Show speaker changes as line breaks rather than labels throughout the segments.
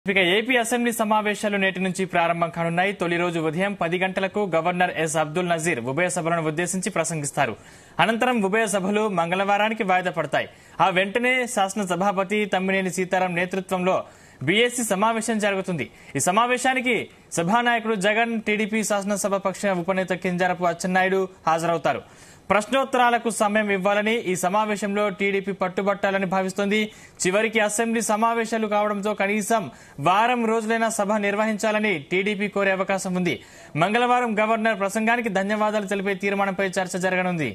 ఇక AP assembly సమావేశాలు నేటి నుంచి ప్రారంభం కానున్నాయి తొలి రోజు ఉదయం పది గంటలకు గవర్నర్ ఎస్ అబ్దుల్ నజీర్ ఉభయ సభలను ఉద్దేశించి ప్రసంగిస్తారు అనంతరం ఉభయ సభలు మంగళవారానికి వాయిదా పడతాయి ఆ వెంటనే శాసన సభాపతి తమ్మినేని సీతారాం నేతృత్వంలో బీఎస్సీ సమావేశం జరుగుతుంది ఈ సమావేశానికి సభానాయకుడు జగన్ టీడీపీ శాసనసభ పక్ష ఉపనేత కింజారపు అచ్చెన్నాయుడు హాజరవుతారు ప్రశ్నోత్తరాలకు సమయం ఇవ్వాలని ఈ సమావేశంలో టీడీపీ పట్టుబట్టాలని భావిస్తోంది చివరికి అసెంబ్లీ సమావేశాలు కావడంతో కనీసం వారం రోజులైనా సభ నిర్వహించాలని టీడీపీ కోరే అవకాశం ఉంది మంగళవారం గవర్నర్ ప్రసంగానికి ధన్యవాదాలు తెలిపే తీర్మానంపై చర్చ జరగనుంది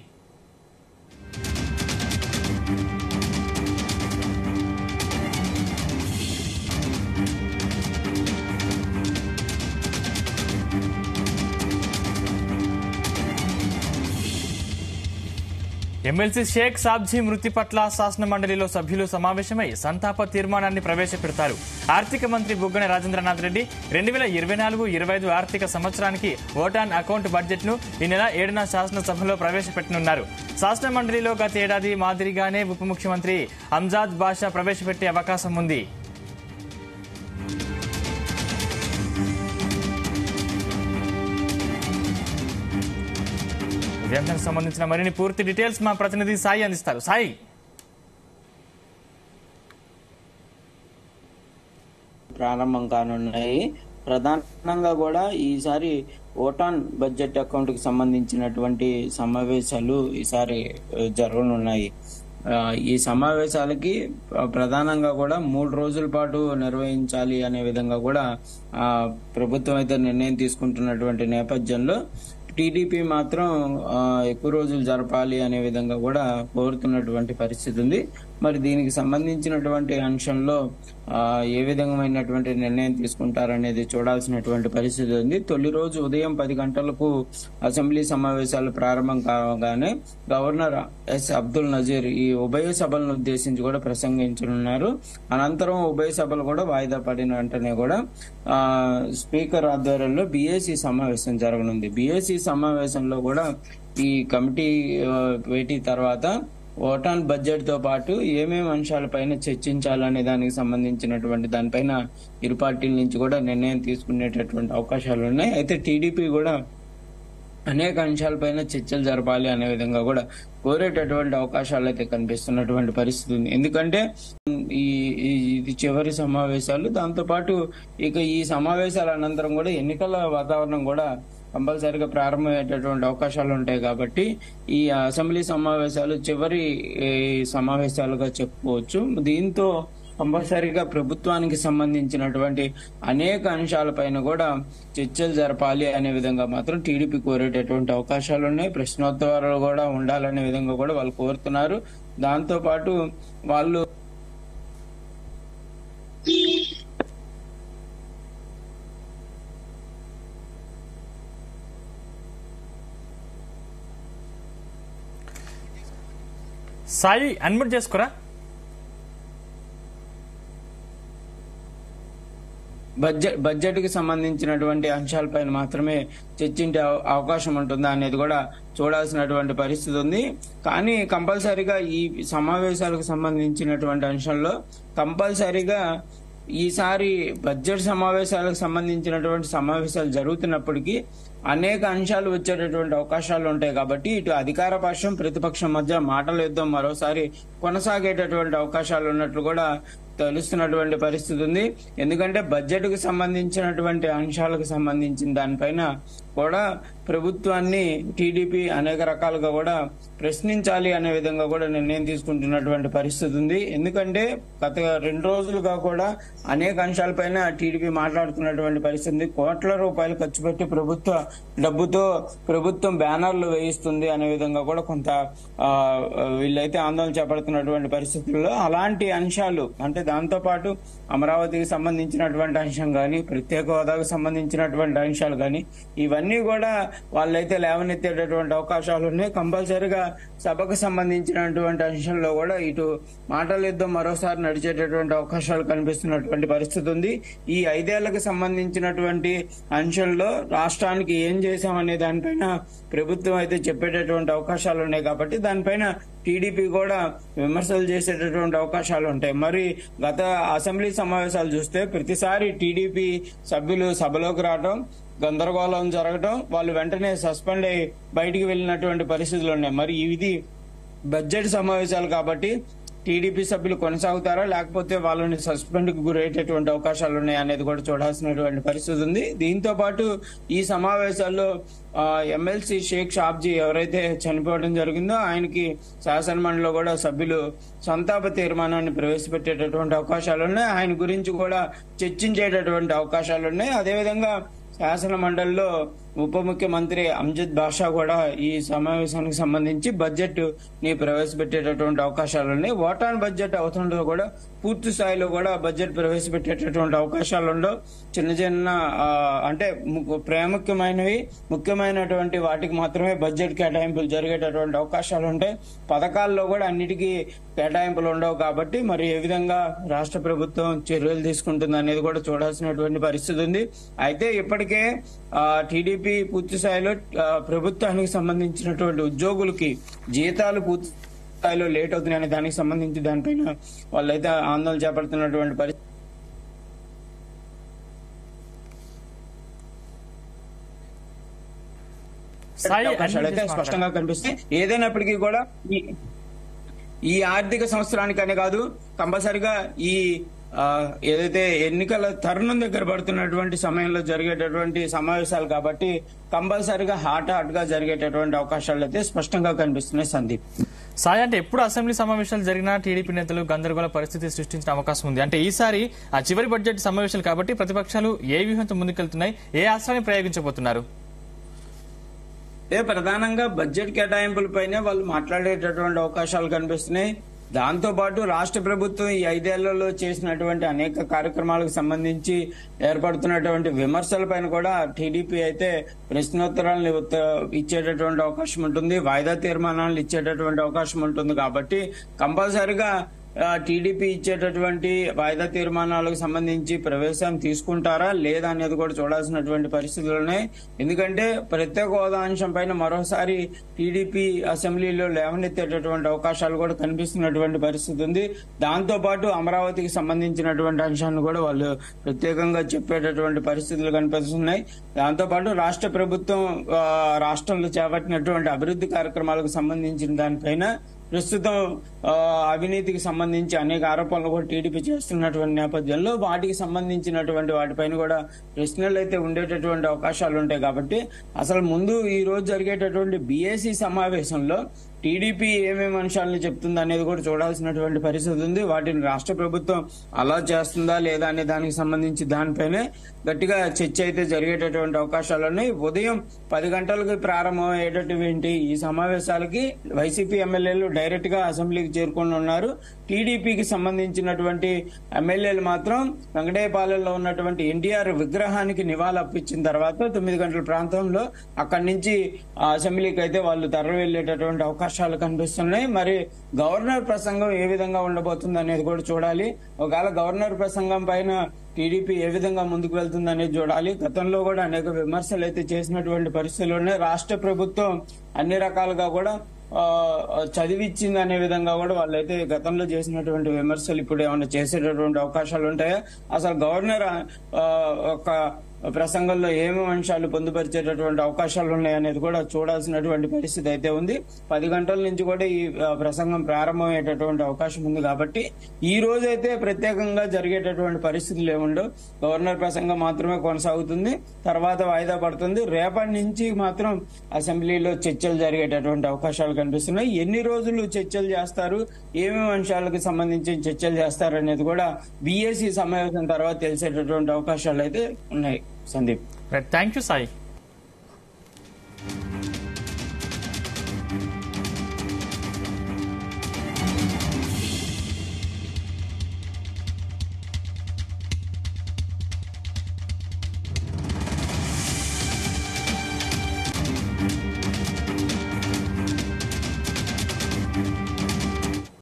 ఎమ్మెల్సీ షేక్ సాబ్జీ మృతి పట్ల శాసన మండలిలో సభ్యులు సమావేశమై సంతాప తీర్మానాన్ని ప్రవేశపెడతారు ఆర్థిక మంత్రి బుగ్గన రాజేంద్రనాథ్ రెడ్డి రెండు వేల ఇరవై నాలుగు ఇరవై ఐదు ఆర్థిక సంవత్సరానికి ఓటాన్ అకౌంట్ బడ్జెట్ ను ఈ నెల ఏడున శాసనసభలో ప్రవేశపెట్టనున్నారు శాసన మండలిలో గత ఏడాది మాదిరిగానే ఉప ముఖ్యమంత్రి అంజాద్ బాషా ప్రవేశపెట్టే అవకాశం ఉంది ఇదే అంశానికి సంబంధించిన మరిన్ని పూర్తి డీటెయిల్స్ మా ప్రతినిధి సాయి అందిస్తారు సాయి
ప్రారంభం కానున్నాయి ప్రధానంగా కూడా ఈసారి ఓటాన్ బడ్జెట్ అకౌంట్ కి సంబంధించినటువంటి సమావేశాలు ఈసారి ఆ, జరగనున్నాయి ఆ, ఈ సమావేశాలకి ఆ, ప్రధానంగా కూడా మూడు రోజుల పాటు నిర్వహించాలి అనే విధంగా కూడా ఆ, ప్రభుత్వం అయితే నిర్ణయం తీసుకుంటున్నటువంటి నేపథ్యంలో టీడీపీ మాత్రం ఆ, ఎక్కువ రోజులు జరపాలి అనే విధంగా కూడా కోరుతున్నటువంటి పరిస్థితి ఉంది మరి దీనికి సంబంధించినటువంటి అంశంలో ఆ, ఏ విధమైనటువంటి నిర్ణయం తీసుకుంటారనేది చూడాల్సినటువంటి పరిస్థితి ఉంది తొలి రోజు ఉదయం పది గంటలకు అసెంబ్లీ సమావేశాలు ప్రారంభం కావగానే గవర్నర్ ఎస్ అబ్దుల్ నజీర్ ఈ ఉభయ సభలను ఉద్దేశించి కూడా ప్రసంగించనున్నారు అనంతరం ఉభయ సభలు కూడా వాయిదా పడిన వెంటనే కూడా ఆ, స్పీకర్ ఆధ్వర్యంలో బీఏసీ సమావేశం జరగనుంది బీఏసీ సమావేశంలో కూడా ఈ కమిటీ ఆ, భేటీ తర్వాత ఓటాన్ బడ్జెట్ తో పాటు ఏమేమి అంశాలపైన చర్చించాలనే దానికి సంబంధించినటువంటి దానిపైన ఇరు పార్టీల నుంచి కూడా నిర్ణయం తీసుకునేటటువంటి అవకాశాలు ఉన్నాయి అయితే టీడీపీ కూడా అనేక అంశాలపైన చర్చలు జరపాలి అనే విధంగా కూడా కోరేటటువంటి అవకాశాలు అయితే కనిపిస్తున్నటువంటి పరిస్థితి ఉంది ఎందుకంటే ఈ ఈ- ఇది చివరి సమావేశాలు దాంతో పాటు ఇక ఈ సమావేశాల అనంతరం కూడా ఎన్నికల వాతావరణం కూడా కంపల్సరీగా ప్రారంభమయ్యేటటువంటి అవకాశాలు ఉంటాయి కాబట్టి ఈ అసెంబ్లీ సమావేశాలు చివరి ఈ, సమావేశాలుగా చెప్పుకోవచ్చు దీంతో కంపల్సరీగా ప్రభుత్వానికి సంబంధించినటువంటి అనేక అంశాలపైన కూడా చర్చలు జరపాలి అనే విధంగా మాత్రం టీడీపీ కోరేటటువంటి అవకాశాలు ఉన్నాయి ప్రశ్నోత్తరాలు కూడా ఉండాలనే విధంగా కూడా వాళ్ళు కోరుతున్నారు దాంతో పాటు వాళ్ళు
సాయి అన్మ్యూట్ చేసుకురా
బడ్జెట్ బడ్జెట్ కి సంబంధించినటువంటి అంశాలపైన మాత్రమే చర్చించే అవ- అవకాశం ఉంటుందా అనేది కూడా చూడాల్సినటువంటి పరిస్థితి ఉంది కానీ కంపల్సరీగా ఈ సమావేశాలకు సంబంధించినటువంటి అంశంలో కంపల్సరీగా ఈసారి బడ్జెట్ సమావేశాలకు సంబంధించినటువంటి సమావేశాలు జరుగుతున్నప్పటికీ అనేక అంశాలు వచ్చేటటువంటి అవకాశాలు ఉంటాయి కాబట్టి ఇటు అధికార పక్షం ప్రతిపక్షం మధ్య మాటల యుద్ధం మరోసారి కొనసాగేటటువంటి అవకాశాలు ఉన్నట్లు కూడా తెలుస్తున్నటువంటి పరిస్థితి ఉంది ఎందుకంటే బడ్జెట్ కు సంబంధించినటువంటి అంశాలకు సంబంధించిన దానిపైన కూడా ప్రభుత్వాన్ని టీడీపీ అనేక రకాలుగా కూడా ప్రశ్నించాలి అనే విధంగా కూడా నిర్ణయం తీసుకుంటున్నటువంటి పరిస్థితి ఉంది ఎందుకంటే గత రెండు రోజులుగా కూడా అనేక అంశాలపైన టీడీపీ మాట్లాడుతున్నటువంటి పరిస్థితి ఉంది కోట్ల రూపాయలు ఖర్చు పెట్టి ప్రభుత్వ డబ్బుతో ప్రభుత్వం బ్యానర్లు వేయిస్తుంది అనే విధంగా కూడా కొంత ఆ, వీళ్ళైతే ఆందోళన చేపడుతున్నటువంటి పరిస్థితుల్లో అలాంటి అంశాలు అంటే దాంతో పాటు అమరావతికి సంబంధించినటువంటి అంశం కానీ ప్రత్యేక హోదాకు సంబంధించినటువంటి అంశాలు కానీ ఇవన్నీ కూడా వాళ్ళైతే లేవనెత్తేటటువంటి అవకాశాలు ఉన్నాయి కంపల్సరీగా సభకు సంబంధించినటువంటి అంశంలో కూడా ఇటు మాటల యుద్ధం మరోసారి నడిచేటటువంటి అవకాశాలు కనిపిస్తున్నటువంటి పరిస్థితి ఉంది ఈ ఐదేళ్లకు సంబంధించినటువంటి అంశంలో రాష్ట్రానికి ఏం చేశామనే దానిపైన ప్రభుత్వం అయితే చెప్పేటటువంటి అవకాశాలు ఉన్నాయి కాబట్టి దానిపైన టీడీపీ కూడా విమర్శలు చేసేటటువంటి అవకాశాలు ఉంటాయి మరి గత అసెంబ్లీ సమావేశాలు చూస్తే ప్రతిసారి టీడీపీ సభ్యులు సభలోకి రావడం గందరగోళం జరగడం వాళ్ళు వెంటనే సస్పెండ్ అయ్యి బయటికి వెళ్ళినటువంటి పరిస్థితులు ఉన్నాయి మరి ఇది బడ్జెట్ సమావేశాలు కాబట్టి టీడీపీ సభ్యులు కొనసాగుతారా లేకపోతే వాళ్ళని సస్పెండ్ కు గురయ్యేటటువంటి అవకాశాలు ఉన్నాయి అనేది కూడా చూడాల్సినటువంటి పరిస్థితి ఉంది దీంతో పాటు ఈ సమావేశాల్లో ఎమ్మెల్సీ షేక్ షాబ్జీ ఎవరైతే చనిపోవడం జరిగిందో ఆయనకి శాసన మండలిలో కూడా సభ్యులు సంతాప తీర్మానాన్ని ప్రవేశపెట్టేటటువంటి అవకాశాలు ఉన్నాయి ఆయన గురించి కూడా చర్చించేటటువంటి అవకాశాలు ఉన్నాయి అదేవిధంగా శాసన మండలిలో ఉప ముఖ్యమంత్రి అంజద్ బాషా కూడా ఈ సమావేశానికి సంబంధించి బడ్జెట్ ని ప్రవేశపెట్టేటటువంటి అవకాశాలు ఉన్నాయి ఓటాన్ బడ్జెట్ అవుతుండో కూడా పూర్తి స్థాయిలో కూడా బడ్జెట్ ప్రవేశపెట్టేటటువంటి అవకాశాలు ఉండవు చిన్న చిన్న ఆ, అంటే ము- ప్రాముఖ్యమైనవి ముఖ్యమైనటువంటి వాటికి మాత్రమే బడ్జెట్ కేటాయింపులు జరిగేటటువంటి అవకాశాలు ఉంటాయి పథకాల్లో కూడా అన్నిటికీ కేటాయింపులు ఉండవు కాబట్టి మరి ఏ విధంగా రాష్ట్ర ప్రభుత్వం చర్యలు తీసుకుంటుంది అనేది కూడా చూడాల్సినటువంటి పరిస్థితి ఉంది అయితే ఇప్పటికే టీడీపీ పూర్తి స్థాయిలో ఆ, ప్రభుత్వానికి సంబంధించినటువంటి ఉద్యోగులకి జీతాలు పూర్తి స్థాయిలో లేట్ అవుతున్నాయనే దానికి సంబంధించి దానిపైన వాళ్ళైతే ఆందోళన చేపడుతున్నటువంటి పరిస్థితి
సాయి
అవకాశాలు అయితే
అన్ని చేసి
స్పష్టంగా కనిపిస్తాయి ఏదైనప్పటికీ కూడా ఈ ఈ ఆర్థిక సంవత్సరానికనే కాదు కంపల్సరిగా ఈ ఆ, ఏదైతే ఎన్నికల తరుణం దగ్గర పడుతున్నటువంటి సమయంలో జరిగేటటువంటి సమావేశాలు కాబట్టి కంపల్సరిగా హాట్ హాట్ గా జరిగేటటువంటి అవకాశాలు అయితే స్పష్టంగా కనిపిస్తున్నాయి సందీప్
సాయి అంటే ఎప్పుడు అసెంబ్లీ సమావేశాలు జరిగినా టీడీపీ నేతలు గందరగోళ పరిస్థితి సృష్టించిన అవకాశం ఉంది అంటే ఈసారి ఆ చివరి బడ్జెట్ సమావేశాలు కాబట్టి ప్రతిపక్షాలు ఏ వ్యూహంతో ముందుకెళ్తున్నాయి ఏ ఆశ్రయాన్ని ప్రయోగించబోతున్నారు
ఏ ప్రధానంగా బడ్జెట్ కేటాయింపులపైనే వాళ్ళు మాట్లాడేటటువంటి అవకాశాలు కనిపిస్తున్నాయి దాంతో పాటు రాష్ట్ర ప్రభుత్వం ఈ ఐదేళ్లలో చేసినటువంటి అనేక కార్యక్రమాలకు సంబంధించి ఏర్పడుతున్నటువంటి విమర్శలపైన కూడా టీడీపీ అయితే ప్రశ్నోత్తరాలను ఉత్త- ఇచ్చేటటువంటి అవకాశం ఉంటుంది వాయిదా తీర్మానాలు ఇచ్చేటటువంటి అవకాశం ఉంటుంది కాబట్టి కంపల్సరిగా ఆ, టీడీపీ ఇచ్చేటటువంటి వాయిదా తీర్మానాలకు సంబంధించి ప్రవేశం తీసుకుంటారా లేదా అనేది కూడా చూడాల్సినటువంటి పరిస్థితులు ఉన్నాయి ఎందుకంటే ప్రత్యేక హోదా అంశం పైన మరోసారి టీడీపీ అసెంబ్లీలో లేవనెత్తేటటువంటి అవకాశాలు కూడా కనిపిస్తున్నటువంటి పరిస్థితి ఉంది దాంతో పాటు అమరావతికి సంబంధించినటువంటి అంశాన్ని కూడా వాళ్ళు ప్రత్యేకంగా చెప్పేటటువంటి పరిస్థితులు కనిపిస్తున్నాయి దాంతో పాటు రాష్ట్ర ప్రభుత్వం ఆ, రాష్ట్రంలో చేపట్టినటువంటి అభివృద్ధి కార్యక్రమాలకు సంబంధించిన దానిపైన ప్రస్తుతం ఆ, అవినీతికి సంబంధించి అనేక ఆరోపణలు కూడా టీడీపీ చేస్తున్నటువంటి నేపథ్యంలో వాటికి సంబంధించినటువంటి వాటిపైన కూడా ప్రశ్నలు అయితే ఉండేటటువంటి అవకాశాలు ఉంటాయి కాబట్టి అసలు ముందు ఈ రోజు జరిగేటటువంటి బీఏసీ సమావేశంలో టీడీపీ ఏమేమి అంశాలను చెప్తుంది అనేది కూడా చూడాల్సినటువంటి పరిస్థితి ఉంది వాటిని రాష్ట్ర ప్రభుత్వం అలా చేస్తుందా లేదా అనే దానికి సంబంధించి దానిపైనే గట్టిగా చర్చ అయితే జరిగేటటువంటి అవకాశాలు ఉన్నాయి ఉదయం పది గంటలకు ప్రారంభమయ్యేటటువంటి ఈ సమావేశాలకి వైసీపీ ఎమ్మెల్యేలు డైరెక్ట్ గా అసెంబ్లీకి చేరుకొని ఉన్నారు టీడీపీకి సంబంధించినటువంటి ఎమ్మెల్యేలు మాత్రం వెంకటేపాలెంలో ఉన్నటువంటి ఎన్టీఆర్ విగ్రహానికి నివాళి అర్పించిన తర్వాత తొమ్మిది గంటల ప్రాంతంలో అక్కడి నుంచి ఆ అసెంబ్లీకి అయితే వాళ్ళు తరలి వెళ్లేటటువంటి అవకాశాలు కనిపిస్తున్నాయి మరి గవర్నర్ ప్రసంగం ఏ విధంగా ఉండబోతుంది అనేది కూడా చూడాలి ఒకవేళ గవర్నర్ ప్రసంగం పైన టీడీపీ ఏ విధంగా ముందుకు వెళ్తుంది అనేది చూడాలి గతంలో కూడా అనేక విమర్శలు అయితే చేసినటువంటి పరిస్థితులు ఉన్నాయి రాష్ట్ర ప్రభుత్వం అన్ని రకాలుగా కూడా ఆ, చదివిచ్చింది అనే విధంగా కూడా వాళ్ళైతే గతంలో చేసినటువంటి విమర్శలు ఇప్పుడు ఏమైనా చేసేటటువంటి అవకాశాలు ఉంటాయా అసలు గవర్నర్ ఆ, ఒక ప్రసంగంలో ఏమేమి అంశాలు పొందుపరిచేటటువంటి అవకాశాలు ఉన్నాయనేది కూడా చూడాల్సినటువంటి పరిస్థితి అయితే ఉంది పది గంటల నుంచి కూడా ఈ ఆ, ప్రసంగం ప్రారంభమయ్యేటటువంటి అవకాశం ఉంది కాబట్టి ఈ రోజు అయితే ప్రత్యేకంగా జరిగేటటువంటి పరిస్థితులు ఏముండవు గవర్నర్ ప్రసంగం మాత్రమే కొనసాగుతుంది తర్వాత వాయిదా పడుతుంది రేపటి నుంచి మాత్రం అసెంబ్లీలో చర్చలు జరిగేటటువంటి అవకాశాలు కనిపిస్తున్నాయి ఎన్ని రోజులు చర్చలు చేస్తారు ఏమేమి అంశాలకు సంబంధించి చర్చలు చేస్తారు అనేది కూడా బీఏసీ సమావేశం తర్వాత తెలిసేటటువంటి అవకాశాలు అయితే ఉన్నాయి సందీప్
థ్యాంక్ యూ సాయి